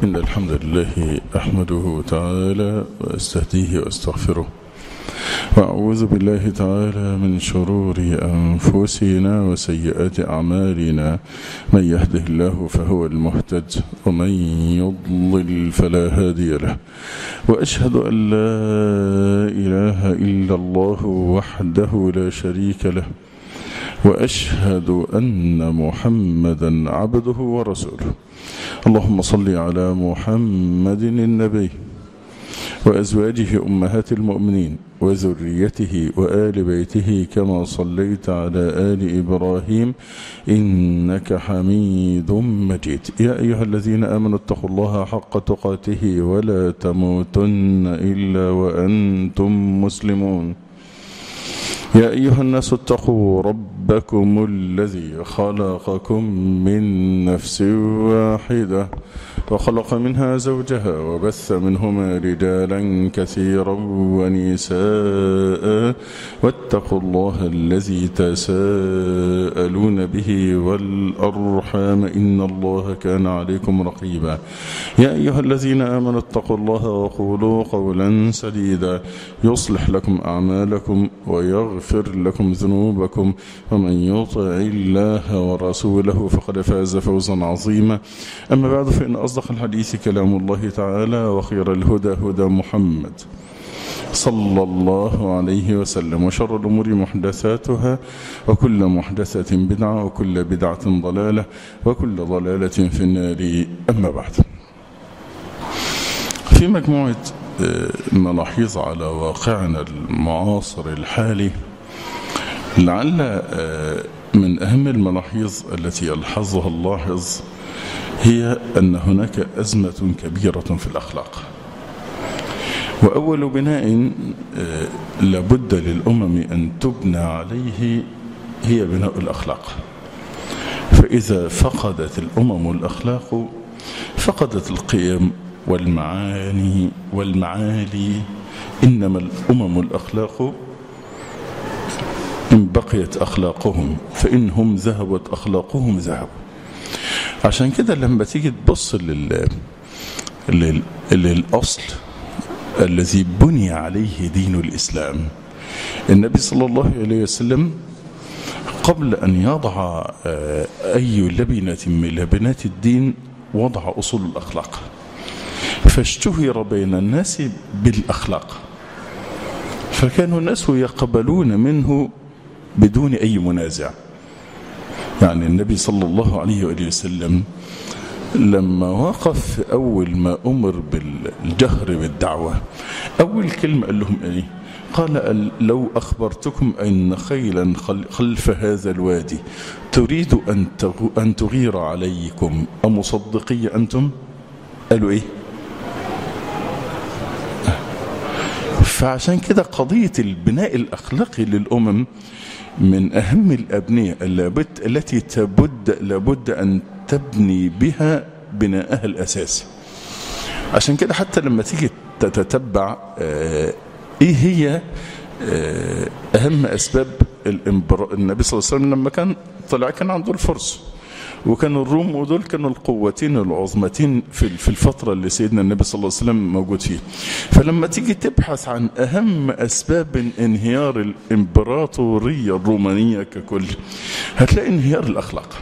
إن الحمد لله أحمده تعالى وأستهديه وأستغفره وأعوذ بالله تعالى من شرور أنفسنا وسيئات أعمالنا من يهده الله فهو المهتد ومن يضلل فلا هادي له وأشهد أن لا إله إلا الله وحده لا شريك له وأشهد أن محمدا عبده ورسوله اللهم صل على محمد النبي وأزواجه أمهات المؤمنين وذريته وآل بيته كما صليت على آل إبراهيم إنك حميد مجيد يا أيها الذين آمنوا اتقوا الله حق تقاته ولا تموتن إلا وأنتم مسلمون يا أيها الناس اتقوا ربكم الذي خلقكم من نفس واحدة وخلق منها زوجها وبث منهما رجالا كثيرا ونساء واتقوا الله الذي تساءلون به والأرحام إن الله كان عليكم رقيبا يا أيها الذين آمنوا اتقوا الله وقولوا قولا سديدا يصلح لكم أعمالكم ويغفر لكم ذنوبكم ومن يطع الله ورسوله فقد فاز فوزا عظيما أما بعد فإن أصدق الحديث كلام الله تعالى وخير الهدى هدى محمد صلى الله عليه وسلم وشر الأمور محدثاتها وكل محدثة بدعة وكل بدعة ضلالة وكل ضلالة في النار أما بعد في مجموعة ملاحظ على واقعنا المعاصر الحالي لعل من أهم الملاحظ التي يلحظها اللاحظ هي أن هناك أزمة كبيرة في الأخلاق وأول بناء لابد للأمم أن تبنى عليه هي بناء الأخلاق فإذا فقدت الأمم الأخلاق فقدت القيم والمعاني والمعالي إنما الأمم الأخلاق إن بقيت أخلاقهم فإنهم ذهبت أخلاقهم ذهبوا عشان كده لما تيجي تبص لل... لل... للأصل الذي بني عليه دين الإسلام النبي صلى الله عليه وسلم قبل أن يضع أي لبنة من لبنات الدين وضع أصول الأخلاق فاشتهر بين الناس بالأخلاق فكانوا الناس يقبلون منه بدون أي منازع يعني النبي صلى الله عليه وآله وسلم لما وقف أول ما أمر بالجهر بالدعوة أول كلمة قال لهم إيه قال لو أخبرتكم أن خيلا خلف هذا الوادي تريد أن أن تغير عليكم أمصدقي أنتم قالوا إيه فعشان كده قضية البناء الأخلاقي للأمم من أهم الأبنية التي تبد لابد أن تبني بها بناءها الأساسي عشان كده حتى لما تيجي تتتبع إيه هي أهم أسباب الإنبراء النبي صلى الله عليه وسلم لما كان طلع كان عنده الفرس وكان الروم ودول كانوا القوتين العظمتين في في الفترة اللي سيدنا النبي صلى الله عليه وسلم موجود فيه فلما تيجي تبحث عن أهم أسباب انهيار الإمبراطورية الرومانية ككل هتلاقي انهيار الأخلاق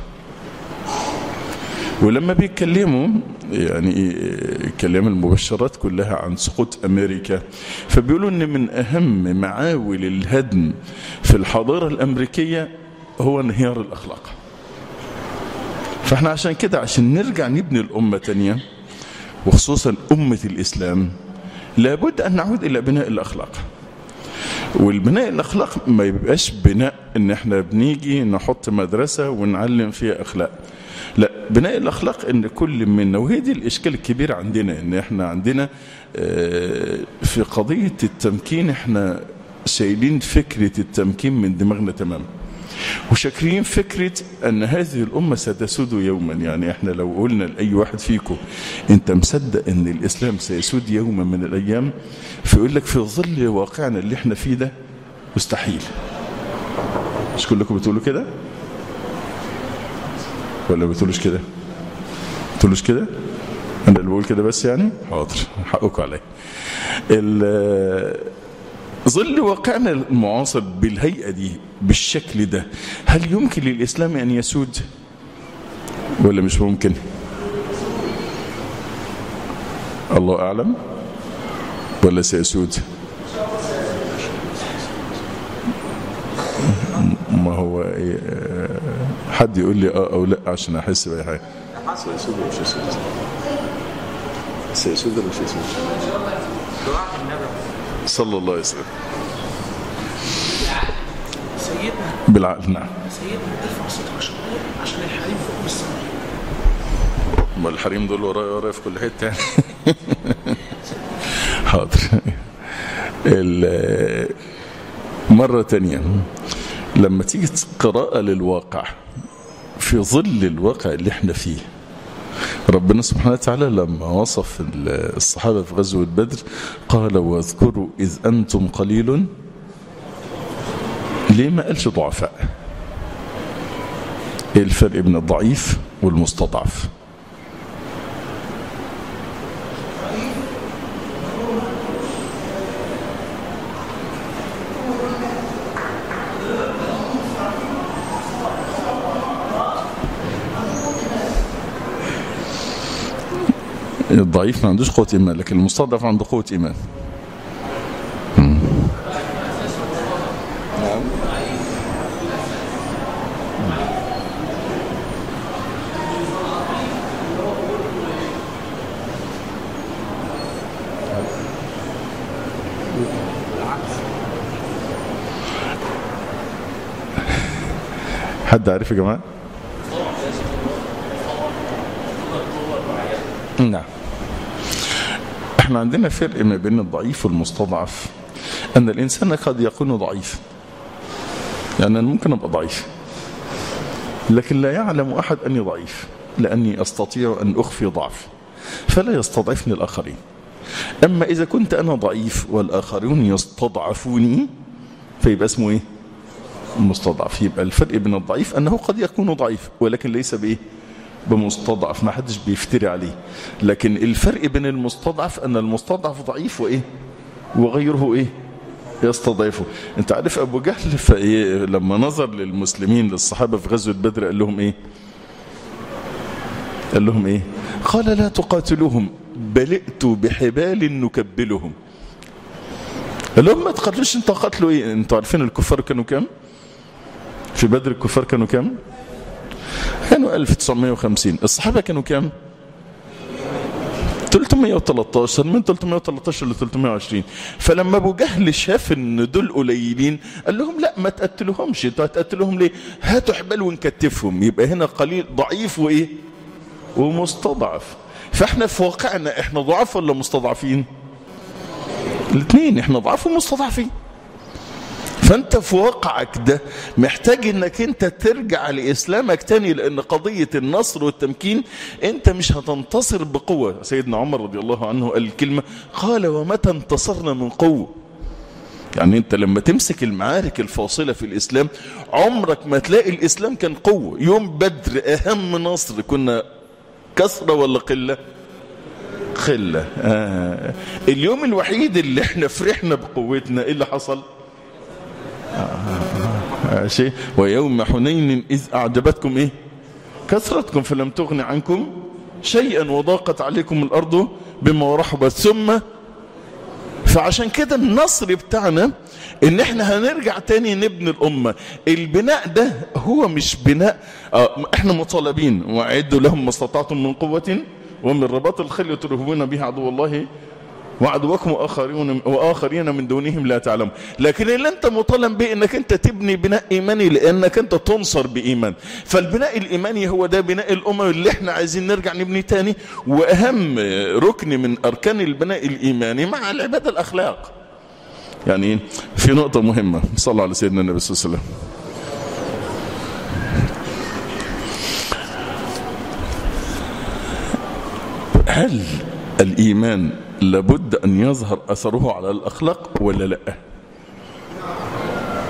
ولما بيتكلموا يعني كلام المبشرات كلها عن سقوط أمريكا فبيقولوا أن من أهم معاول الهدم في الحضارة الأمريكية هو انهيار الأخلاق فاحنا عشان كده عشان نرجع نبني الأمة تانية وخصوصا أمة الإسلام لابد أن نعود إلى بناء الأخلاق والبناء الأخلاق ما يبقاش بناء ان احنا بنيجي نحط مدرسة ونعلم فيها أخلاق لا بناء الأخلاق ان كل منا وهي دي الإشكال الكبير عندنا ان احنا عندنا في قضية التمكين احنا شايلين فكرة التمكين من دماغنا تماما وشاكرين فكرة أن هذه الأمة ستسود يوما يعني احنا لو قلنا لأي واحد فيكم أنت مصدق أن الإسلام سيسود يوما من الأيام فيقول لك في ظل واقعنا اللي احنا فيه ده مستحيل مش كلكم بتقولوا كده ولا بتقولوش كده بتقولوش كده انا اللي بقول كده بس يعني حاضر حقكم عليا ظل واقعنا المعاصر بالهيئة دي بالشكل ده هل يمكن للإسلام أن يسود ولا مش ممكن الله أعلم ولا سيسود ما هو حد يقول لي اه او لا عشان احس باي حاجه سيسود ولا مش سيسود سيسود ولا مش سيسود صلى الله عليه وسلم سيدنا بالعقل نعم سيدنا ارفع صوتك شويه عشان الحريم فوق بالسماء ما الحريم دول ورايا ورايا في كل حته حاضر مرة تانية لما تيجي قراءة للواقع في ظل الواقع اللي احنا فيه ربنا سبحانه وتعالى لما وصف الصحابة في غزوة بدر قال واذكروا إذ أنتم قليل ليه ما قالش ضعفاء ايه الفرق بين الضعيف والمستضعف الضعيف ما عندوش قوة إيمان لكن المستضعف عنده قوة إيمان حد عارف يا جماعه نعم احنا عندنا فرق ما بين الضعيف والمستضعف ان الانسان قد يكون ضعيف يعني انا ممكن ابقى ضعيف لكن لا يعلم احد اني ضعيف لاني استطيع ان اخفي ضعفي فلا يستضعفني الاخرين اما اذا كنت انا ضعيف والاخرون يستضعفوني فيبقى اسمه ايه المستضعف يبقى الفرق بين الضعيف انه قد يكون ضعيف ولكن ليس بايه بمستضعف ما حدش بيفتري عليه لكن الفرق بين المستضعف ان المستضعف ضعيف وايه وغيره ايه يستضعفه انت عارف ابو جهل فإيه لما نظر للمسلمين للصحابة في غزوة بدر قال لهم ايه قال لهم ايه قال لا تقاتلوهم بل ائتوا بحبال نكبلهم قال لهم ما تقاتلوش انتوا قاتلوا ايه انتوا عارفين الكفار كانوا كام في بدر الكفار كانوا كام كانوا 1950 الصحابة كانوا كام 313 من 313 ل 320 فلما ابو جهل شاف ان دول قليلين قال لهم لا ما تقتلوهمش انتوا هتقتلوهم ليه هاتوا حبال ونكتفهم يبقى هنا قليل ضعيف وايه ومستضعف فاحنا في واقعنا احنا ضعاف ولا مستضعفين الاثنين احنا ضعاف ومستضعفين فانت في واقعك ده محتاج انك انت ترجع لاسلامك تاني لان قضية النصر والتمكين انت مش هتنتصر بقوة سيدنا عمر رضي الله عنه قال الكلمة قال ومتى انتصرنا من قوة يعني انت لما تمسك المعارك الفاصلة في الاسلام عمرك ما تلاقي الاسلام كان قوة يوم بدر اهم نصر كنا كثرة ولا قلة قلة آه. اليوم الوحيد اللي احنا فرحنا بقوتنا ايه اللي حصل شيء ويوم حنين إذ أعجبتكم إيه كثرتكم فلم تغن عنكم شيئا وضاقت عليكم الأرض بما رحبت ثم فعشان كده النصر بتاعنا ان احنا هنرجع تاني نبني الامة البناء ده هو مش بناء اه احنا مطالبين واعدوا لهم ما استطعتم من قوة ومن رباط الخيل ترهبون به عدو الله وعدوكم وآخرين, وآخرين من دونهم لا تعلم لكن اللي انت مطالب به انك انت تبني بناء ايماني لانك انت تنصر بايمان فالبناء الايماني هو ده بناء الامم اللي احنا عايزين نرجع نبني تاني واهم ركن من اركان البناء الايماني مع العبادة الاخلاق يعني في نقطة مهمة صلى الله على سيدنا النبي صلى الله عليه وسلم هل الإيمان لابد أن يظهر أثره على الأخلاق ولا لا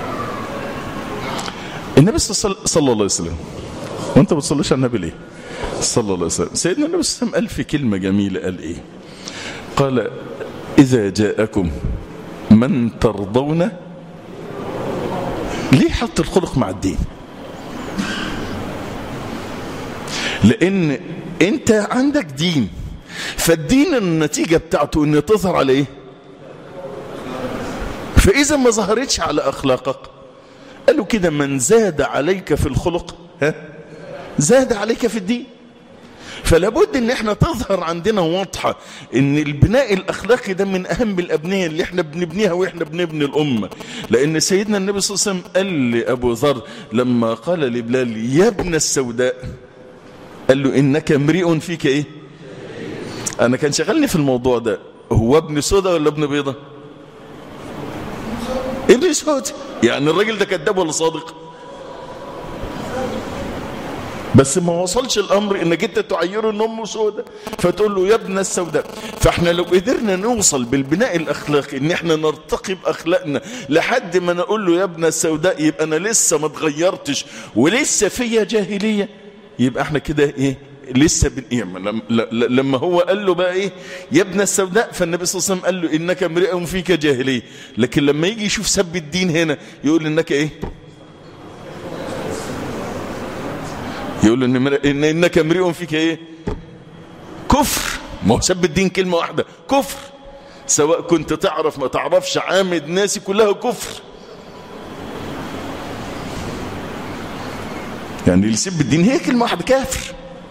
النبي صلى الله عليه وسلم وانت بتصليش على النبي ليه صلى الله عليه وسلم سيدنا النبي صلى الله عليه وسلم قال في كلمة جميلة قال ايه قال إذا جاءكم من ترضون ليه حط الخلق مع الدين لأن أنت عندك دين فالدين النتيجة بتاعته أن تظهر على إيه فإذا ما ظهرتش على أخلاقك قالوا كده من زاد عليك في الخلق ها زاد عليك في الدين فلابد ان احنا تظهر عندنا واضحة ان البناء الاخلاقي ده من اهم الابنية اللي احنا بنبنيها واحنا بنبني الامة لان سيدنا النبي صلى الله عليه وسلم قال لابو ذر لما قال لبلال يا ابن السوداء قال له انك امرئ فيك ايه انا كان شغلني في الموضوع ده هو ابن سودة ولا ابن بيضة ابن سودة يعني الراجل ده كذاب ولا صادق بس ما وصلش الامر انك انت تعيره ان امه سوداء فتقول له يا ابن السوداء فاحنا لو قدرنا نوصل بالبناء الاخلاقي ان احنا نرتقي باخلاقنا لحد ما نقول له يا ابن السوداء يبقى انا لسه ما اتغيرتش ولسه فيا جاهليه يبقى احنا كده ايه لسه بن... إيه لما, لما هو قال له بقى ايه يا ابن السوداء فالنبي صلى الله عليه وسلم قال له انك امرئ فيك جاهليه لكن لما يجي يشوف سب الدين هنا يقول انك ايه يقول ان مر... إن انك امرئ فيك ايه كفر ما هو سب الدين كلمه واحده كفر سواء كنت تعرف ما تعرفش عامد ناسي كلها كفر يعني اللي يسب الدين هي كلمه واحده كافر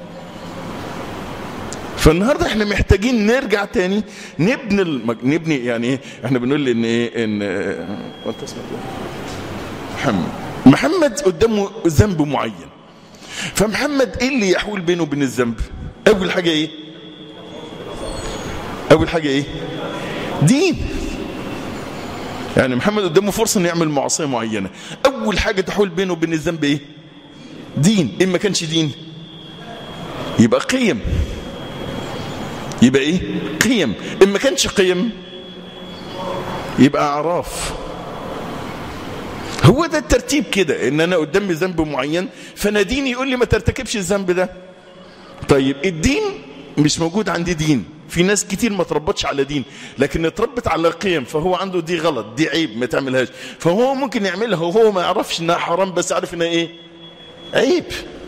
فالنهارده احنا محتاجين نرجع تاني نبني المج... نبني يعني ايه احنا بنقول ان ايه ان وانت اسمك محمد محمد قدامه ذنب معين فمحمد ايه اللي يحول بينه وبين الذنب اول حاجه ايه اول حاجه ايه دين يعني محمد قدامه فرصه انه يعمل معصيه معينه اول حاجه تحول بينه وبين الذنب ايه دين ان ما كانش دين يبقى قيم يبقى ايه قيم ان ما كانش قيم يبقى اعراف هو ده الترتيب كده ان انا قدامي ذنب معين فانا ديني يقول لي ما ترتكبش الذنب ده طيب الدين مش موجود عندي دين في ناس كتير ما تربطش على دين لكن اتربت على قيم فهو عنده دي غلط دي عيب ما تعملهاش فهو ممكن يعملها وهو ما يعرفش انها حرام بس عارف انها ايه عيب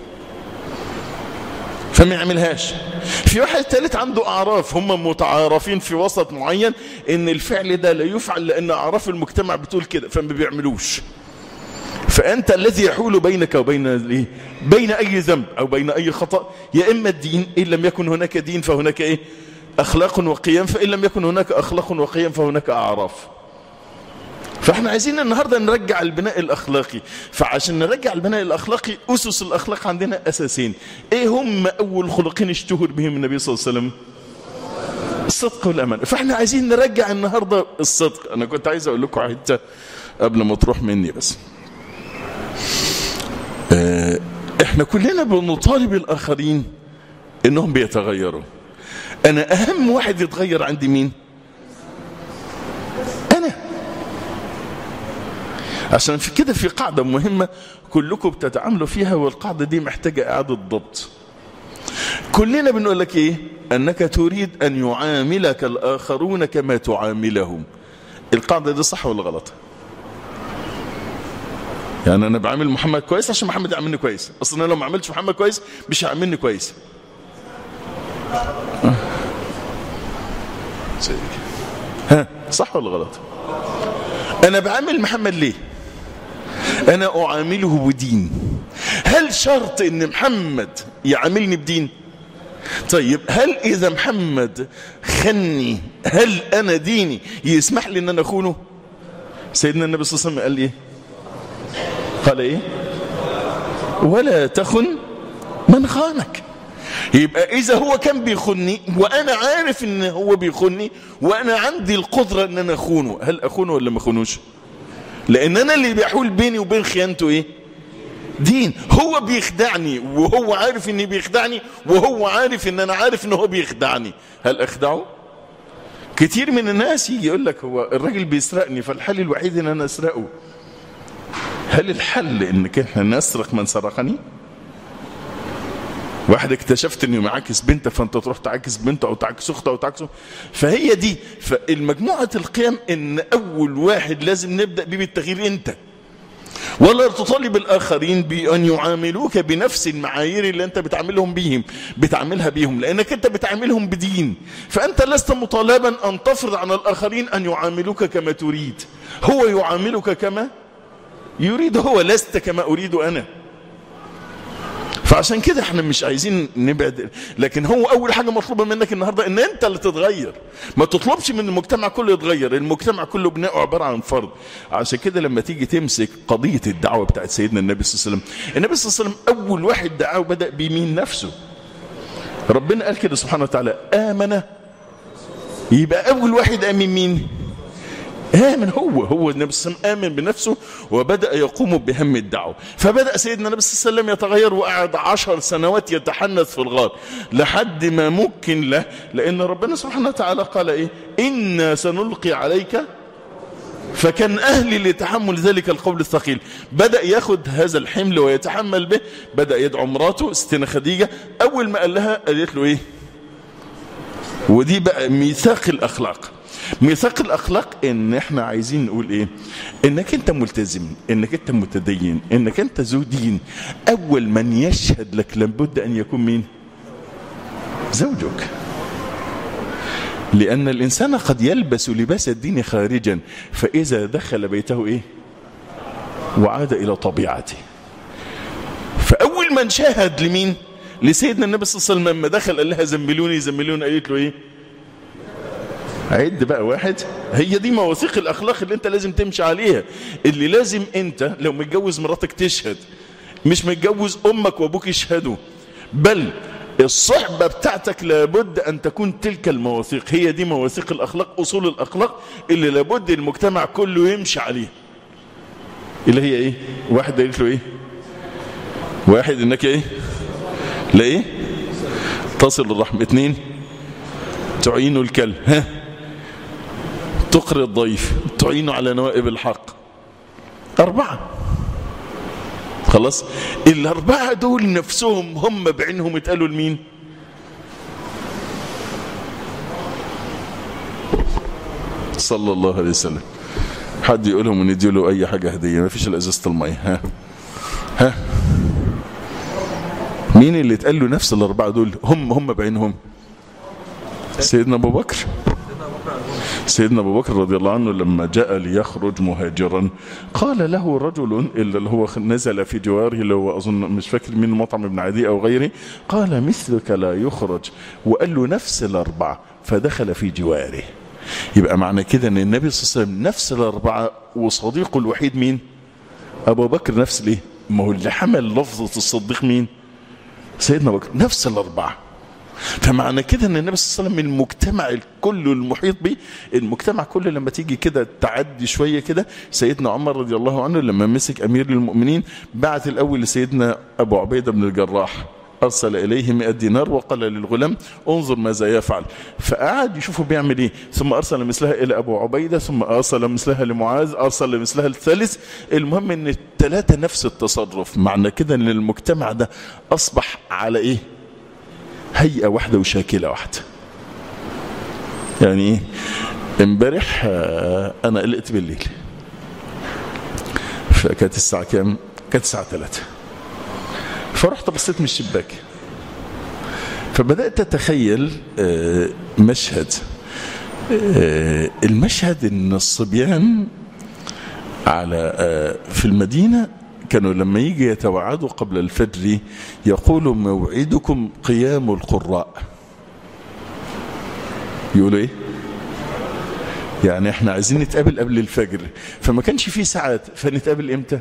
فما يعملهاش في واحد ثالث عنده اعراف هم متعارفين في وسط معين ان الفعل ده لا يفعل لان اعراف المجتمع بتقول كده فما بيعملوش فانت الذي يحول بينك وبين الايه بين اي ذنب او بين اي خطا يا اما الدين ان لم يكن هناك دين فهناك ايه اخلاق وقيم فان لم يكن هناك اخلاق وقيم فهناك اعراف فاحنا عايزين النهاردة نرجع البناء الأخلاقي فعشان نرجع البناء الأخلاقي أسس الأخلاق عندنا أساسين إيه هم أول خلقين اشتهر بهم النبي صلى الله عليه وسلم الصدق والأمان فاحنا عايزين نرجع النهاردة الصدق أنا كنت عايز أقول لكم حتة قبل ما تروح مني بس اه احنا كلنا بنطالب الآخرين إنهم بيتغيروا أنا أهم واحد يتغير عندي مين أنا عشان في كده في قاعدة مهمة كلكم بتتعاملوا فيها والقاعدة دي محتاجة إعادة ضبط كلنا بنقول لك إيه أنك تريد أن يعاملك الآخرون كما تعاملهم القاعدة دي صح ولا غلط يعني أنا بعامل محمد كويس عشان محمد يعاملني كويس أصلا أنا لو ما عملتش محمد كويس مش هيعاملني كويس ها صح ولا غلط أنا بعامل محمد ليه أنا أعامله بدين هل شرط أن محمد يعاملني بدين طيب هل إذا محمد خني هل أنا ديني يسمح لي أن أنا أخونه سيدنا النبي صلى الله عليه وسلم قال إيه قال إيه ولا تخن من خانك يبقى إذا هو كان بيخني وأنا عارف إن هو بيخني وأنا عندي القدرة إن أنا أخونه هل أخونه ولا ما أخونوش لأن أنا اللي بيحول بيني وبين خيانته إيه دين هو بيخدعني وهو عارف إني بيخدعني وهو عارف إن أنا عارف إن هو بيخدعني هل أخدعه كتير من الناس يجي يقول لك هو الراجل بيسرقني فالحل الوحيد إن أنا أسرقه هل الحل إنك إحنا نسرق من سرقني واحد اكتشفت انه معاكس بنت فانت تروح تعاكس بنته او تعاكس اخته او تعاكس فهي دي فالمجموعه القيم ان اول واحد لازم نبدا بيه بالتغيير انت ولا تطالب الآخرين بأن يعاملوك بنفس المعايير اللي أنت بتعاملهم بهم بتعاملها بهم لأنك أنت بتعاملهم بدين فأنت لست مطالبا أن تفرض على الآخرين أن يعاملوك كما تريد هو يعاملك كما يريد هو لست كما أريد أنا فعشان كده احنا مش عايزين نبعد لكن هو اول حاجه مطلوبه منك النهارده ان انت اللي تتغير ما تطلبش من المجتمع كله يتغير المجتمع كله بناءه عباره عن فرد عشان كده لما تيجي تمسك قضيه الدعوه بتاعت سيدنا النبي صلى الله عليه وسلم النبي صلى الله عليه وسلم اول واحد دعاه بدا بمين نفسه ربنا قال كده سبحانه وتعالى امن يبقى اول واحد امن مين آمن هو هو النبي صلى الله عليه وسلم آمن بنفسه وبدأ يقوم بهم الدعوة فبدأ سيدنا النبي صلى الله عليه وسلم يتغير وقعد عشر سنوات يتحنث في الغار لحد ما ممكن له لأن ربنا سبحانه وتعالى قال إيه إنا سنلقي عليك فكان أهلي لتحمل ذلك القول الثقيل بدأ ياخد هذا الحمل ويتحمل به بدأ يدعو مراته ستنا خديجة أول ما قال لها قالت له إيه ودي بقى ميثاق الأخلاق ميثاق الاخلاق ان احنا عايزين نقول ايه انك انت ملتزم انك انت متدين انك انت ذو دين اول من يشهد لك لابد ان يكون مين زوجك لان الانسان قد يلبس لباس الدين خارجا فاذا دخل بيته ايه وعاد الى طبيعته فاول من شاهد لمين لسيدنا النبي صلى الله عليه وسلم لما دخل قال لها زملوني زملوني قالت له ايه عد بقى واحد هي دي مواثيق الاخلاق اللي انت لازم تمشي عليها اللي لازم انت لو متجوز مراتك تشهد مش متجوز امك وابوك يشهدوا بل الصحبة بتاعتك لابد أن تكون تلك المواثيق هي دي مواثيق الأخلاق أصول الأخلاق اللي لابد المجتمع كله يمشي عليها اللي هي إيه واحد قالت له إيه واحد إنك إيه لا إيه تصل الرحمة اثنين تعين الكلب ها تقري الضيف تعين على نوائب الحق أربعة خلاص الأربعة دول نفسهم هم بعينهم اتقالوا لمين صلى الله عليه وسلم حد يقولهم وندي له أي حاجة هدية ما فيش الأزازة المية ها ها مين اللي اتقال له نفس الأربعة دول هم هم بعينهم سيدنا أبو بكر سيدنا أبو بكر رضي الله عنه لما جاء ليخرج مهاجرا قال له رجل اللي هو نزل في جواره اللي هو أظن مش فاكر مين مطعم ابن عدي أو غيره قال مثلك لا يخرج وقال له نفس الأربعة فدخل في جواره يبقى معنى كده أن النبي صلى الله عليه وسلم نفس الأربعة وصديقه الوحيد مين أبو بكر نفس ليه ما هو اللي حمل لفظة الصديق مين سيدنا أبو بكر نفس الأربعة فمعنى كده ان النبي صلى الله عليه وسلم المجتمع الكل المحيط به المجتمع كله لما تيجي كده تعدي شويه كده سيدنا عمر رضي الله عنه لما مسك امير المؤمنين بعت الاول لسيدنا ابو عبيده بن الجراح أرسل إليه 100 دينار وقال للغلام انظر ماذا يفعل فقعد يشوفه بيعمل إيه ثم أرسل مثلها إلى أبو عبيدة ثم أرسل مثلها لمعاذ أرسل مثلها الثالث المهم أن الثلاثة نفس التصرف معنى كده أن المجتمع ده أصبح على إيه هيئة واحدة وشاكلة واحدة يعني ايه امبارح انا قلقت بالليل فكانت الساعة كام كانت الساعة 3 فرحت بصيت من الشباك فبدأت أتخيل مشهد المشهد ان الصبيان على في المدينة كانوا لما يجي يتوعدوا قبل الفجر يقولوا موعدكم قيام القراء يقولوا ايه يعني احنا عايزين نتقابل قبل الفجر فما كانش فيه ساعات فنتقابل امتى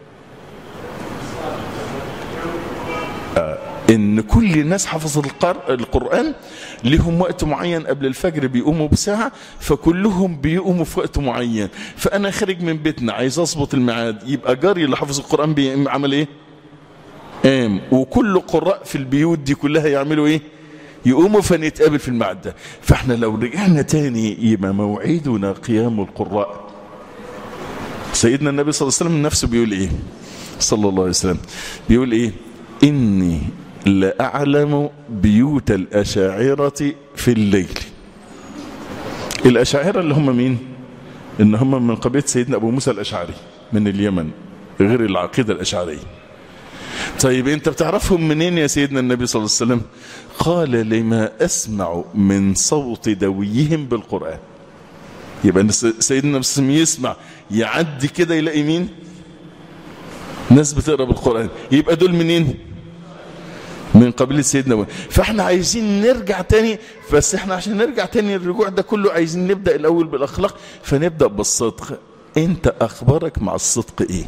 آه ان كل الناس حفظ القرآن لهم وقت معين قبل الفجر بيقوموا بساعة فكلهم بيقوموا في وقت معين فأنا خارج من بيتنا عايز أظبط الميعاد يبقى جاري اللي حفظ القرآن عمل إيه قام وكل قراء في البيوت دي كلها يعملوا إيه يقوموا فنتقابل في الميعاد ده فاحنا لو رجعنا تاني يبقى موعدنا قيام القراء سيدنا النبي صلى الله عليه وسلم نفسه بيقول ايه صلى الله عليه وسلم بيقول ايه اني لأعلم بيوت الأشاعرة في الليل الأشاعرة اللي هم مين إن هم من قبيلة سيدنا أبو موسى الأشعري من اليمن غير العقيدة الأشعرية طيب انت بتعرفهم منين يا سيدنا النبي صلى الله عليه وسلم قال لما أسمع من صوت دويهم بالقرآن يبقى أن سيدنا النبي صلى الله عليه وسلم يسمع يعدي كده يلاقي مين ناس بتقرأ بالقرآن يبقى دول منين من قبيلة سيدنا أبو فاحنا عايزين نرجع تاني بس احنا عشان نرجع تاني الرجوع ده كله عايزين نبدأ الأول بالأخلاق فنبدأ بالصدق انت أخبارك مع الصدق ايه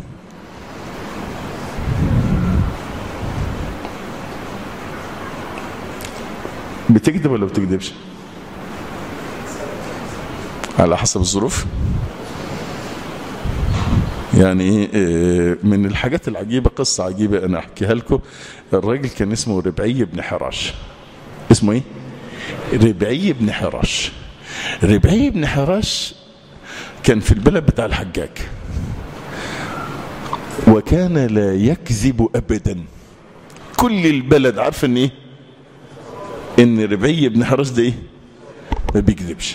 بتكذب ولا بتكذبش على حسب الظروف يعني ايه من الحاجات العجيبة قصة عجيبة انا احكيها لكم الراجل كان اسمه ربعي بن حراش اسمه ايه ربعي بن حراش ربعي بن حراش كان في البلد بتاع الحجاج وكان لا يكذب ابدا كل البلد عارف ان ايه ان ربعي بن حراش ده ايه ما بيكذبش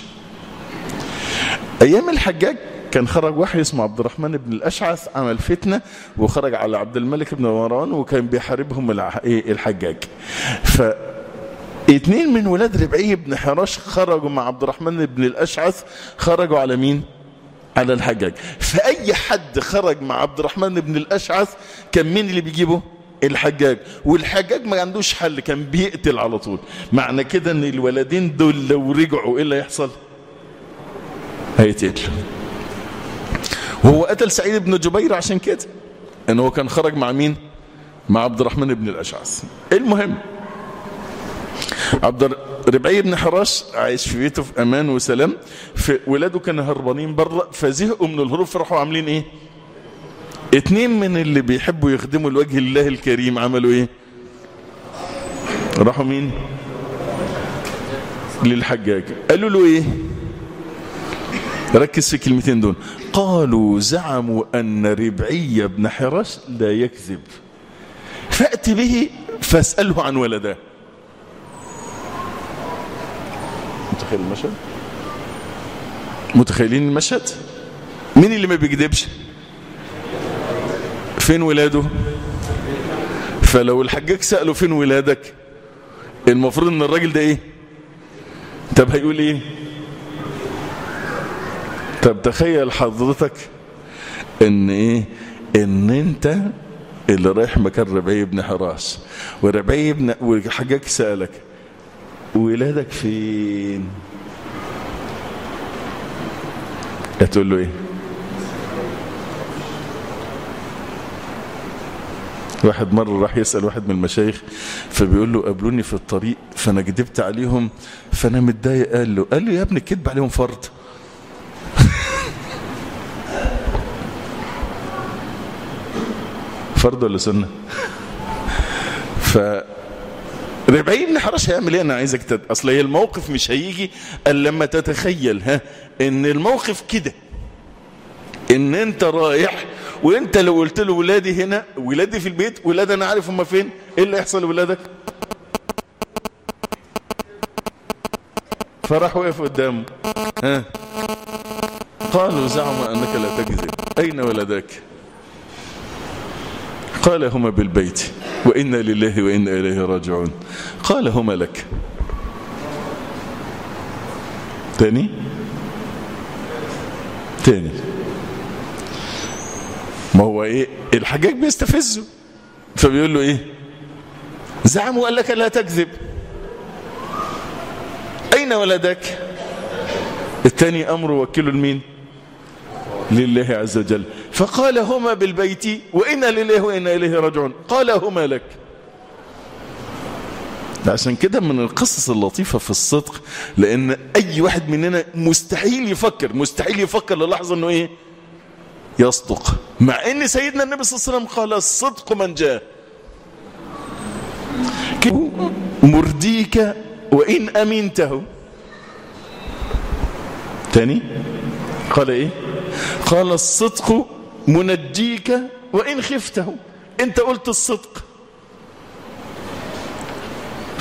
ايام الحجاج كان خرج واحد اسمه عبد الرحمن بن الاشعث عمل فتنه وخرج على عبد الملك بن مروان وكان بيحاربهم الحجاج ف اتنين من ولاد ربعي بن حراش خرجوا مع عبد الرحمن بن الاشعث خرجوا على مين على الحجاج فاي حد خرج مع عبد الرحمن بن الاشعث كان مين اللي بيجيبه الحجاج والحجاج ما عندوش حل كان بيقتل على طول معنى كده ان الولدين دول لو رجعوا ايه اللي هيحصل هيتقتلوا وهو قتل سعيد بن جبير عشان كده ان هو كان خرج مع مين مع عبد الرحمن بن الاشعث المهم عبد ربعي بن حراش عايش في بيته في امان وسلام في ولاده كانوا هربانين بره فزهقوا من الهروب فراحوا عاملين ايه اتنين من اللي بيحبوا يخدموا لوجه الله الكريم عملوا ايه راحوا مين للحجاج قالوا له ايه ركز في الكلمتين دول قالوا زعموا ان ربعي بن حراش لا يكذب فأت به فاسأله عن ولده متخيل المشهد متخيلين المشهد مين اللي ما بيكذبش فين ولاده فلو الحجاج سأله فين ولادك المفروض ان الراجل ده ايه طب هيقول ايه طب تخيل حضرتك ان ايه ان انت اللي رايح مكان ربعي بن حراس وربعي بن والحجاج سألك ولادك فين هتقول له ايه واحد مرة راح يسأل واحد من المشايخ فبيقول له قابلوني في الطريق فأنا كدبت عليهم فأنا متضايق قال له قال له يا ابني الكذب عليهم فرض فرض ولا سنة ف ربعي بن حراش هيعمل ايه انا عايزك تد... اصل هي الموقف مش هيجي الا لما تتخيل ها ان الموقف كده ان انت رايح وانت لو قلت له ولادي هنا ولادي في البيت ولاد انا عارف هم فين ايه اللي يحصل لولادك فراح وقف قدامه ها قالوا زعموا انك لا تكذب اين ولدك قال هما بالبيت وإنا لله وإنا إليه راجعون قال هما لك تاني تاني ما هو ايه الحجاج بيستفزه فبيقول له ايه زعم وقال لك لا تكذب اين ولدك الثاني امر وكله لمين لله عز وجل فقال هما بالبيت وإنا لله وإنا إليه راجعون قال هما لك عشان كده من القصص اللطيفة في الصدق لأن أي واحد مننا مستحيل يفكر مستحيل يفكر للحظة أنه إيه يصدق مع أن سيدنا النبي صلى الله عليه وسلم قال الصدق من جاء مرديك وإن أمنته تاني قال إيه قال الصدق منجيك وإن خفته انت قلت الصدق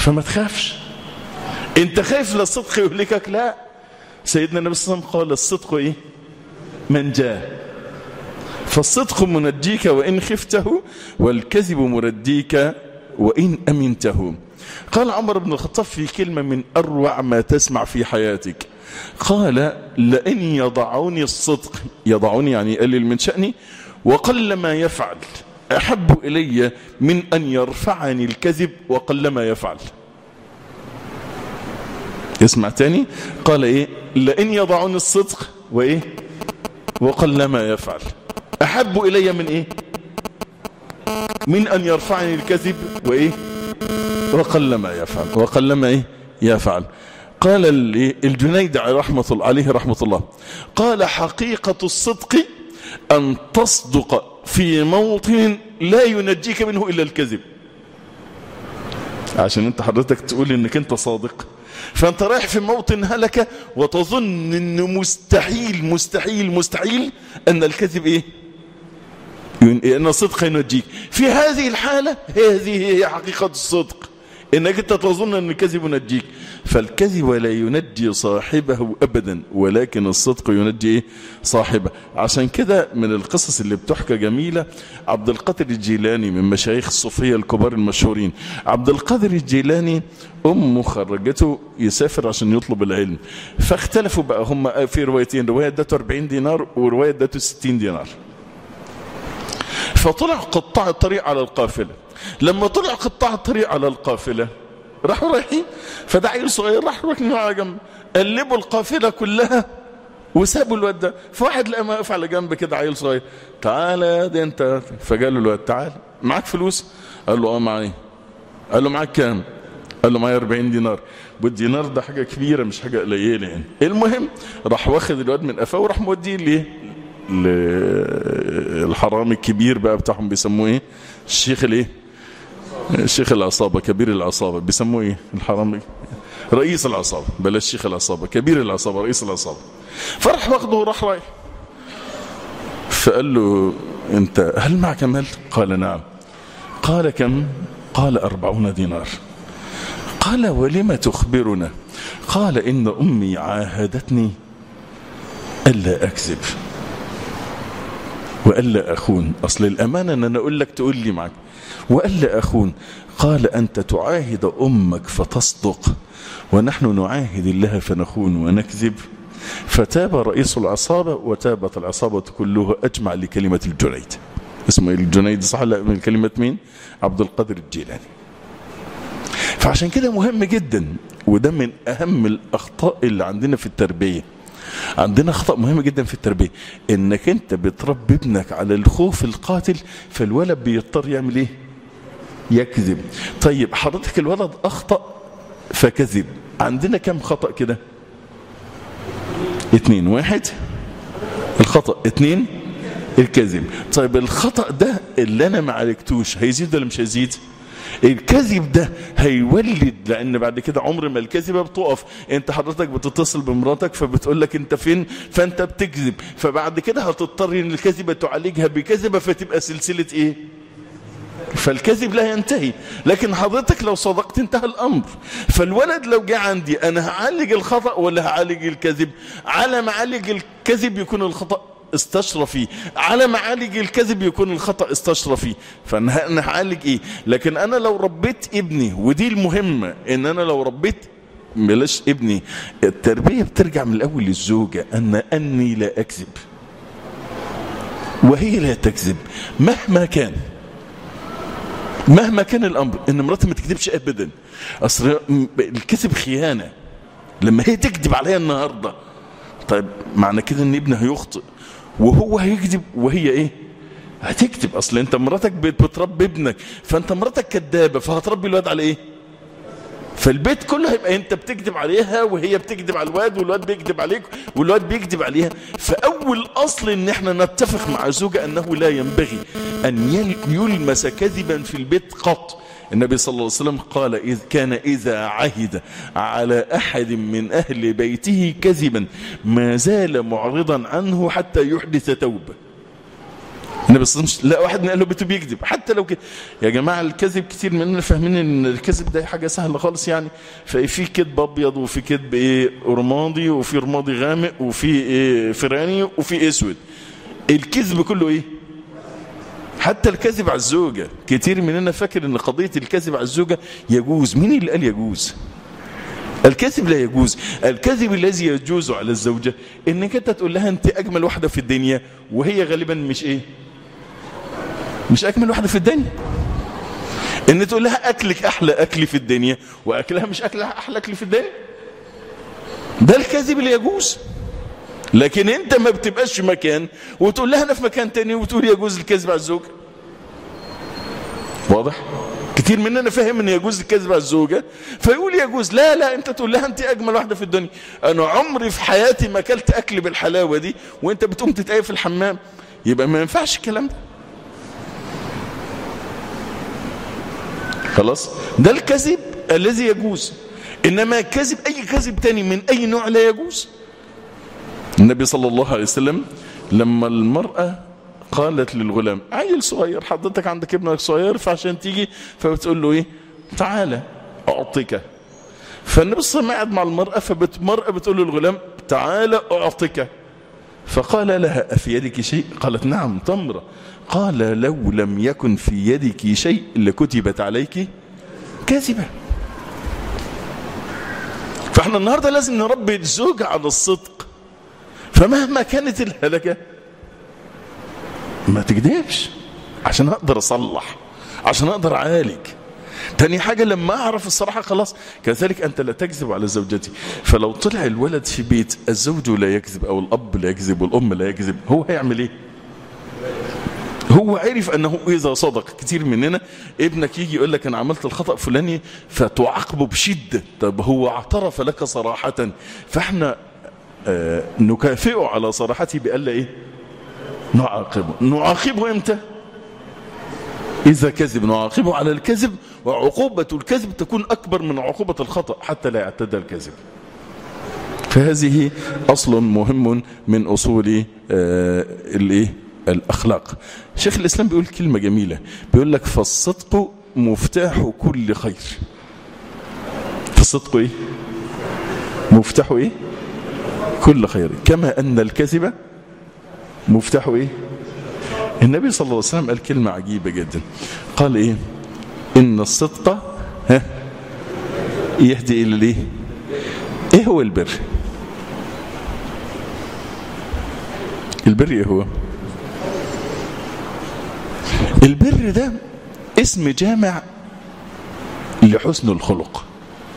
فما تخافش انت خايف للصدق يهلكك لا سيدنا النبي صلى الله عليه وسلم قال الصدق ايه من جاء فالصدق منجيك وإن خفته والكذب مرديك وإن أمنته قال عمر بن الخطاب في كلمة من أروع ما تسمع في حياتك قال لئن يضعوني الصدق يضعوني يعني يقلل من شأني وقل ما يفعل أحب إلي من أن يرفعني الكذب وقل ما يفعل اسمع تاني قال إيه لئن يضعوني الصدق وإيه وقل ما يفعل أحب إلي من إيه من أن يرفعني الكذب وإيه وقل ما يفعل وقل ما إيه يفعل قال الجنيد رحمة الله عليه رحمة الله قال حقيقة الصدق أن تصدق في موطن لا ينجيك منه إلا الكذب عشان انت حضرتك تقول انك انت صادق فانت رايح في موطن هلكة وتظن انه مستحيل مستحيل مستحيل ان الكذب ايه ان الصدق ينجيك في هذه الحالة هذه هي حقيقة الصدق انك انت تظن ان الكذب ينجيك فالكذب لا ينجي صاحبه ابدا ولكن الصدق ينجي صاحبه عشان كده من القصص اللي بتحكى جميلة عبد القادر الجيلاني من مشايخ الصوفية الكبار المشهورين عبد القادر الجيلاني امه خرجته يسافر عشان يطلب العلم فاختلفوا بقى هم في روايتين رواية ادته 40 دينار ورواية ادته 60 دينار فطلع قطاع الطريق على القافلة لما طلع قطاع الطريق على القافلة راحوا رايحين فده عيل صغير راح ركنوا على جنب قلبوا القافلة كلها وسابوا الواد ده فواحد لقى واقف على جنب كده عيل صغير تعالى يا دي انت فقال له الواد تعال معاك فلوس قال له اه معايا قال له معاك كام قال له معايا 40 دينار والدينار ده حاجه كبيره مش حاجه قليله يعني المهم راح واخد الواد من قفاه وراح موديه ليه الحرام الكبير بقى بتاعهم بيسموه ايه الشيخ الايه الشيخ العصابه كبير العصابه بيسموه ايه الحرام رئيس العصابه بلاش شيخ العصابه كبير العصابه رئيس العصابه فراح واخده وراح رايح فقال له انت هل معك مال قال نعم قال كم قال أربعون دينار قال ولم تخبرنا قال إن أمي عاهدتني ألا أكذب وألا أخون أصل الأمانة أن أنا أقول لك تقول لي معك وألا أخون قال أنت تعاهد أمك فتصدق ونحن نعاهد الله فنخون ونكذب فتاب رئيس العصابة وتابت العصابة كلها أجمع لكلمة الجنيد اسمه الجنيد صح لا من كلمة مين عبد القادر الجيلاني فعشان كده مهم جدا وده من أهم الأخطاء اللي عندنا في التربية عندنا خطأ مهم جدا في التربية انك انت بتربي ابنك على الخوف القاتل فالولد بيضطر يعمل ايه يكذب طيب حضرتك الولد اخطأ فكذب عندنا كم خطأ كده اتنين واحد الخطأ اتنين الكذب طيب الخطأ ده اللي انا ما عالجتوش هيزيد ولا مش هيزيد الكذب ده هيولد لان بعد كده عمر ما الكذبه بتقف انت حضرتك بتتصل بمراتك فبتقول لك انت فين فانت بتكذب فبعد كده هتضطر ان الكذبه تعالجها بكذبه فتبقى سلسله ايه فالكذب لا ينتهي لكن حضرتك لو صدقت انتهى الامر فالولد لو جه عندي انا هعالج الخطا ولا هعالج الكذب على ما اعالج الكذب يكون الخطا استشرفي على معالج الكذب يكون الخطأ استشرفي فانا هعالج ايه لكن انا لو ربيت ابني ودي المهمة ان انا لو ربيت بلاش ابني التربية بترجع من الاول للزوجة ان اني لا اكذب وهي لا تكذب مهما كان مهما كان الامر ان مراتي ما تكذبش ابدا اصل الكذب خيانة لما هي تكذب عليا النهاردة طيب معنى كده ان ابني هيخطئ وهو هيكذب وهي ايه هتكذب اصل انت مراتك بتربي ابنك فانت مراتك كدابه فهتربي الواد على ايه فالبيت كله هيبقى انت بتكذب عليها وهي بتكذب على الواد والواد بيكذب عليك والواد بيكذب عليها فاول اصل ان احنا نتفق مع الزوجه انه لا ينبغي ان يلمس كذبا في البيت قط النبي صلى الله عليه وسلم قال إذ كان إذا عهد على أحد من أهل بيته كذبا ما زال معرضا عنه حتى يحدث توبة النبي صلى الله عليه وسلم لا واحد قال له بيته بيكذب حتى لو كده يا جماعه الكذب كتير مننا فاهمين ان الكذب ده حاجه سهله خالص يعني ففي كذب ابيض وفي كذب ايه رمادي وفي رمادي غامق وفي ايه فراني وفي اسود الكذب كله ايه حتى الكذب على الزوجه كتير مننا فاكر ان قضيه الكذب على الزوجه يجوز مين اللي قال يجوز الكذب لا يجوز الكذب الذي يجوز على الزوجة انك انت تقول لها انت اجمل واحدة في الدنيا وهي غالبا مش ايه مش اجمل واحدة في الدنيا ان تقول لها اكلك احلى اكل في الدنيا واكلها مش اكلها احلى اكل في الدنيا ده الكذب اللي يجوز لكن انت ما بتبقاش في مكان وتقول لها انا في مكان تاني وتقول يجوز الكذب على الزوجة واضح كتير مننا فاهم ان يجوز الكذب على الزوجة فيقول يجوز لا لا انت تقول لها انت اجمل واحدة في الدنيا انا عمري في حياتي ما اكلت اكل بالحلاوة دي وانت بتقوم تتقاية في الحمام يبقى ما ينفعش الكلام ده خلاص ده الكذب الذي يجوز انما كذب اي كذب تاني من اي نوع لا يجوز النبي صلى الله عليه وسلم لما المرأة قالت للغلام عيل صغير حضرتك عندك ابنك صغير فعشان تيجي فبتقول له ايه تعالى اعطيك فالنبي صلى الله عليه وسلم قاعد مع المرأة فالمرأة بتقول للغلام تعالى اعطيك فقال لها أفي يدك شيء قالت نعم تمرة قال لو لم يكن في يدك شيء لكتبت عليك كاذبة فاحنا النهاردة لازم نربي الزوج على الصدق فمهما كانت الهلكة ما تكذبش عشان اقدر اصلح عشان اقدر اعالج تاني حاجة لما اعرف الصراحة خلاص كذلك انت لا تكذب على زوجتي فلو طلع الولد في بيت الزوج لا يكذب او الاب لا يكذب والام لا يكذب هو هيعمل ايه هو عرف انه اذا صدق كتير مننا ابنك يجي يقول لك انا عملت الخطأ فلاني فتعاقبه بشدة طب هو اعترف لك صراحة فاحنا آه نكافئه على صراحته بألا ايه نعاقبه نعاقبه امتى إذا كذب نعاقبه على الكذب وعقوبة الكذب تكون أكبر من عقوبة الخطأ حتى لا يعتدى الكذب فهذه أصل مهم من أصول آه الإيه الأخلاق شيخ الإسلام بيقول كلمة جميلة بيقول لك فالصدق مفتاح كل خير فالصدق إيه مفتاح إيه كل خير كما أن الكذب مفتاح ايه النبي صلى الله عليه وسلم قال كلمة عجيبة جدا قال ايه ان الصدق ها يهدي الى الايه ايه هو البر البر ايه هو البر ده اسم جامع لحسن الخلق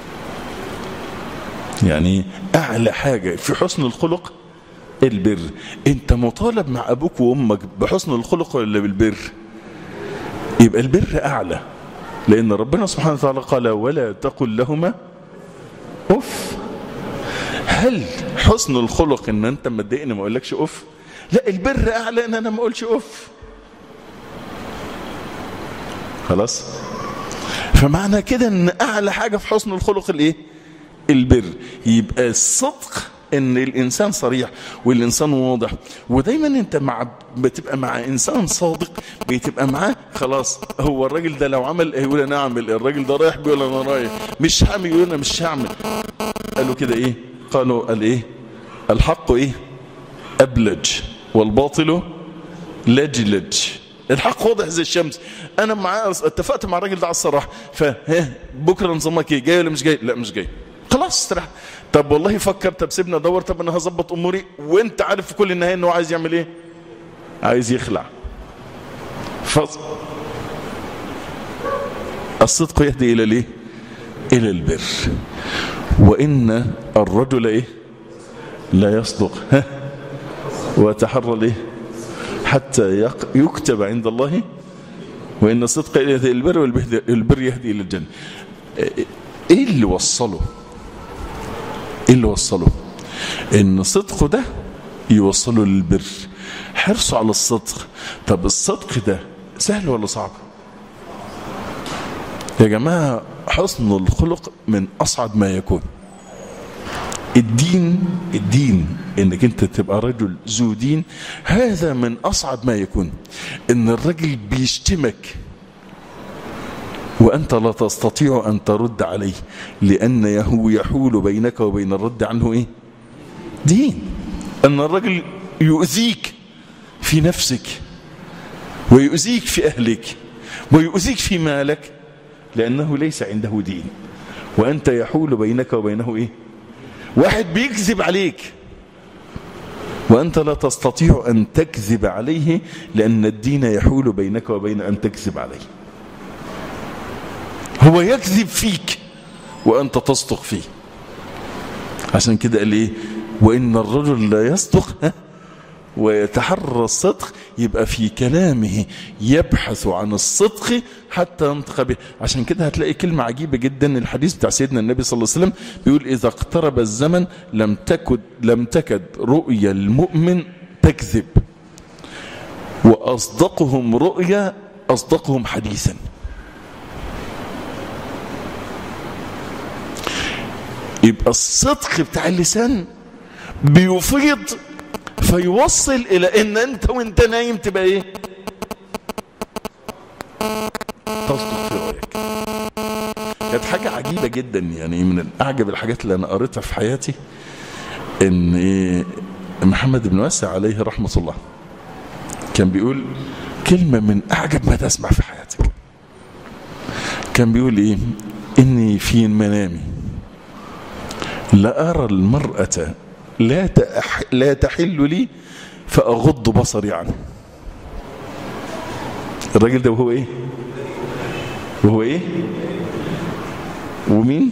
يعني اعلى حاجة في حسن الخلق البر انت مطالب مع ابوك وامك بحسن الخلق ولا بالبر يبقى البر اعلى لان ربنا سبحانه وتعالى قال ولا تقل لهما اف هل حسن الخلق ان انت مضايقني ما اقولكش اف لا البر اعلى ان انا ما اقولش اف خلاص فمعنى كده ان اعلى حاجه في حسن الخلق الايه البر يبقى الصدق ان الانسان صريح والانسان واضح ودايما انت مع بتبقى مع انسان صادق بتبقى معاه خلاص هو الراجل ده لو عمل يقول انا اعمل الراجل ده رايح بيقول انا رايح مش هعمل يقول انا مش هعمل قالوا كده ايه قالوا قال ايه الحق ايه ابلج والباطل لجلج الحق واضح زي الشمس انا معاه اتفقت مع الراجل ده على الصراحه فها بكره نظامك ايه جاي ولا مش جاي لا مش جاي خلاص استريح طب والله فكر طب سيبني ادور طب انا هظبط اموري وانت عارف في كل النهايه انه عايز يعمل ايه عايز يخلع ف... الصدق يهدي الى الايه الى البر وان الرجل ايه لا يصدق ها ويتحرى الايه حتى يكتب عند الله وان الصدق يهدي الى البر والبر يهدي الى الجنه ايه اللي وصله ايه اللي وصله ان صدقه ده يوصله للبر حرصه على الصدق طب الصدق ده سهل ولا صعب يا جماعة حسن الخلق من أصعب ما يكون الدين الدين انك انت تبقى رجل ذو دين هذا من اصعب ما يكون ان الرجل بيشتمك وانت لا تستطيع ان ترد عليه لانه يحول بينك وبين الرد عنه ايه دين ان الرجل يؤذيك في نفسك ويؤذيك في اهلك ويؤذيك في مالك لانه ليس عنده دين وانت يحول بينك وبينه ايه واحد بيكذب عليك وأنت لا تستطيع أن تكذب عليه لأن الدين يحول بينك وبين أن تكذب عليه هو يكذب فيك وأنت تصدق فيه عشان كده قال إيه وإن الرجل لا يصدق ها ويتحرى الصدق يبقى في كلامه يبحث عن الصدق حتى ينطق به عشان كده هتلاقي كلمة عجيبة جدا الحديث بتاع سيدنا النبي صلى الله عليه وسلم بيقول إذا اقترب الزمن لم تكد لم تكد رؤيا المؤمن تكذب وأصدقهم رؤيا أصدقهم حديثا يبقى الصدق بتاع اللسان بيفيض فيوصل الى ان انت وانت نايم تبقى ايه تصدق في رأيك كانت حاجة عجيبة جدا يعني من اعجب الحاجات اللي انا قريتها في حياتي ان إيه محمد بن واسع عليه رحمة الله كان بيقول كلمة من اعجب ما تسمع في حياتك كان بيقول ايه اني في منامي لا ارى المرأة لا تأح لا تحل لي فأغض بصري عنه الراجل ده وهو ايه وهو ايه ومين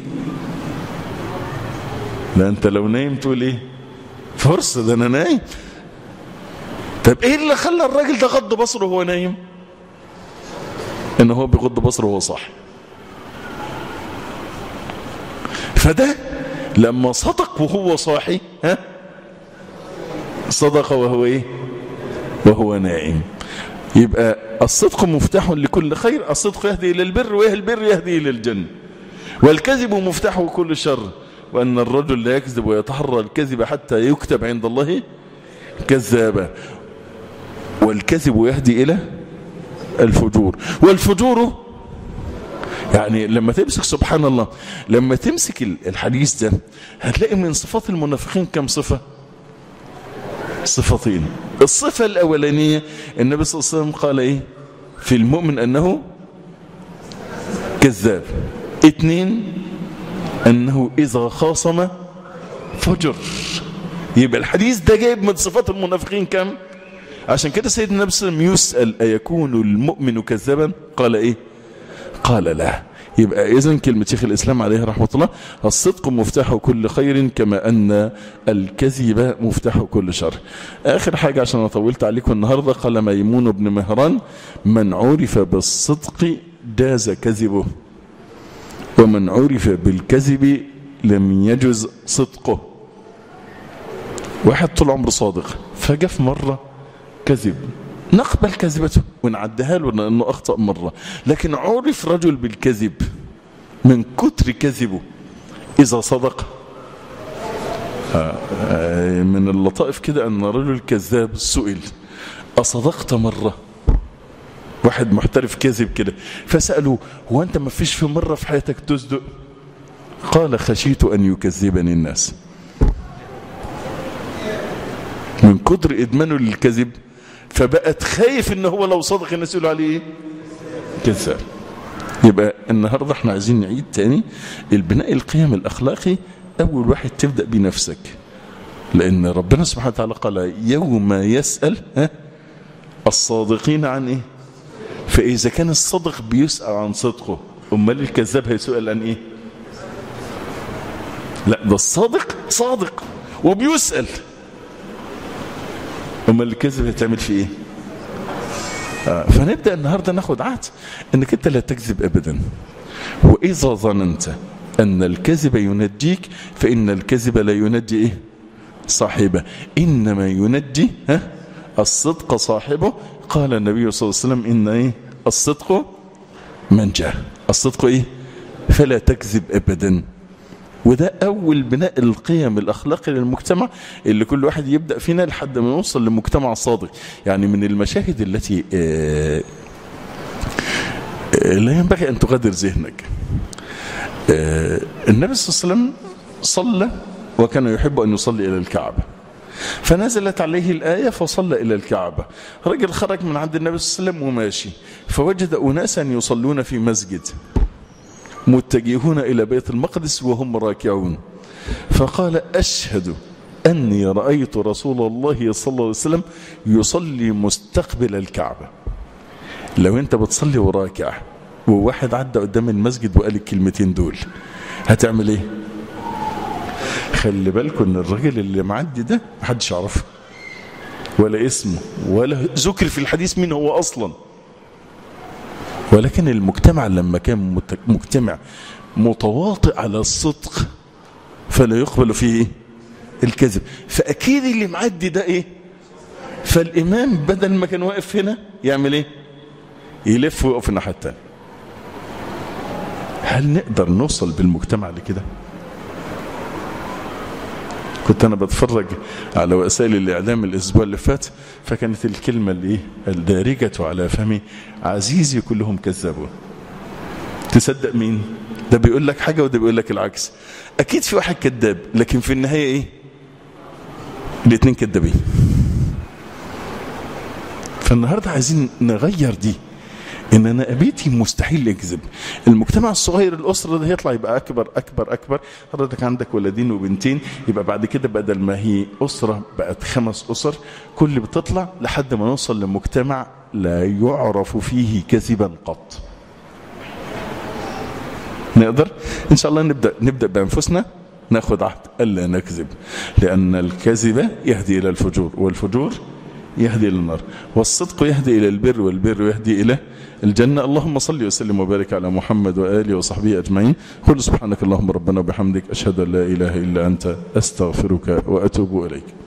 لا انت لو نايم تقول ايه فرصة ده انا نايم طب ايه اللي خلى الراجل ده غض بصره وهو نايم ان هو بيغض بصره وهو صح فده لما صدق وهو صاحي ها صدق وهو ايه وهو نائم يبقى الصدق مفتاح لكل خير الصدق يهدي الى البر والبر يهدي الى الجنه والكذب مفتاح كل شر وان الرجل لا يكذب ويتحرى الكذب حتى يكتب عند الله كذابا والكذب يهدي الى الفجور والفجور يعني لما تمسك سبحان الله لما تمسك الحديث ده هتلاقي من صفات المنافقين كم صفة صفتين الصفة الأولانية النبي صلى الله عليه وسلم قال إيه في المؤمن أنه كذاب اثنين أنه إذا خاصم فجر يبقى الحديث ده جايب من صفات المنافقين كم عشان كده سيدنا النبي صلى الله عليه وسلم يسأل أيكون المؤمن كذابا قال إيه قال لا يبقى إذن كلمة شيخ الإسلام عليه رحمة الله الصدق مفتاح كل خير كما أن الكذب مفتاح كل شر آخر حاجة عشان أنا طولت عليكم النهاردة قال ميمون بن مهران من عرف بالصدق جاز كذبه ومن عرف بالكذب لم يجز صدقه واحد طول عمره صادق فجاء في مرة كذب نقبل كذبته ونعدها له لأنه أخطأ مرة لكن عرف رجل بالكذب من كتر كذبه إذا صدق من اللطائف كده أن رجل كذاب سئل أصدقت مرة واحد محترف كذب كده فسألوا هو أنت ما فيش في مرة في حياتك تصدق قال خشيت أن يكذبني الناس من كتر إدمانه للكذب فبقت خايف ان هو لو صدق الناس يقولوا عليه ايه كذاب يبقى النهاردة احنا عايزين نعيد تاني البناء القيم الاخلاقي اول واحد تبدأ بنفسك لان ربنا سبحانه وتعالى قال يوم يسأل ها الصادقين عن ايه فاذا كان الصادق بيسأل عن صدقه امال الكذاب هيسأل عن ايه لا ده الصادق صادق وبيسأل امال الكذب هتعمل فيه ايه آه فنبدا النهارده ناخد عهد انك انت لا تكذب ابدا واذا ظننت ان الكذب ينجيك فان الكذب لا ينجي ايه صاحبه انما ينجي ها الصدق صاحبه قال النبي صلى الله عليه وسلم ان ايه الصدق من جاء الصدق ايه فلا تكذب ابدا وده أول بناء القيم الأخلاقي للمجتمع اللي كل واحد يبدأ فينا لحد ما يوصل لمجتمع صادق يعني من المشاهد التي آه، آه، لا ينبغي أن تغادر ذهنك آه، النبي صلى الله عليه وسلم صلى وكان يحب أن يصلي إلى الكعبة فنزلت عليه الآية فصلى إلى الكعبة رجل خرج من عند النبي صلى الله عليه وسلم وماشي فوجد أناسا يصلون في مسجد متجهون إلى بيت المقدس وهم راكعون فقال أشهد أني رأيت رسول الله صلى الله عليه وسلم يصلي مستقبل الكعبة لو أنت بتصلي وراكع وواحد عدى قدام المسجد وقال الكلمتين دول هتعمل ايه خلي بالكم ان الراجل اللي معدي ده محدش يعرفه ولا اسمه ولا ذكر في الحديث مين هو اصلا ولكن المجتمع لما كان مت- مجتمع متواطئ على الصدق فلا يقبل فيه إيه؟ الكذب فاكيد اللي معدي ده ايه فالامام بدل ما كان واقف هنا يعمل ايه يلف ويقف الناحيه الثانيه هل نقدر نوصل بالمجتمع لكده كنت انا بتفرج على وسائل الاعلام الاسبوع اللي فات فكانت الكلمه اللي ايه الدارجه على فمي عزيزي كلهم كذابون تصدق مين ده بيقول لك حاجه وده بيقول لك العكس اكيد في واحد كذاب لكن في النهايه ايه الاثنين كذابين فالنهارده عايزين نغير دي ان انا ابيتي مستحيل يكذب المجتمع الصغير الاسره ده هيطلع يبقى اكبر اكبر اكبر حضرتك عندك ولدين وبنتين يبقى بعد كده بدل ما هي اسره بقت خمس اسر كل بتطلع لحد ما نوصل لمجتمع لا يعرف فيه كذبا قط نقدر ان شاء الله نبدا نبدا بانفسنا ناخذ عهد الا نكذب لان الكذب يهدي الى الفجور والفجور يهدي الى النار والصدق يهدي الى البر والبر يهدي الى الجنه اللهم صل وسلم وبارك على محمد واله وصحبه اجمعين قل سبحانك اللهم ربنا وبحمدك اشهد ان لا اله الا انت استغفرك واتوب اليك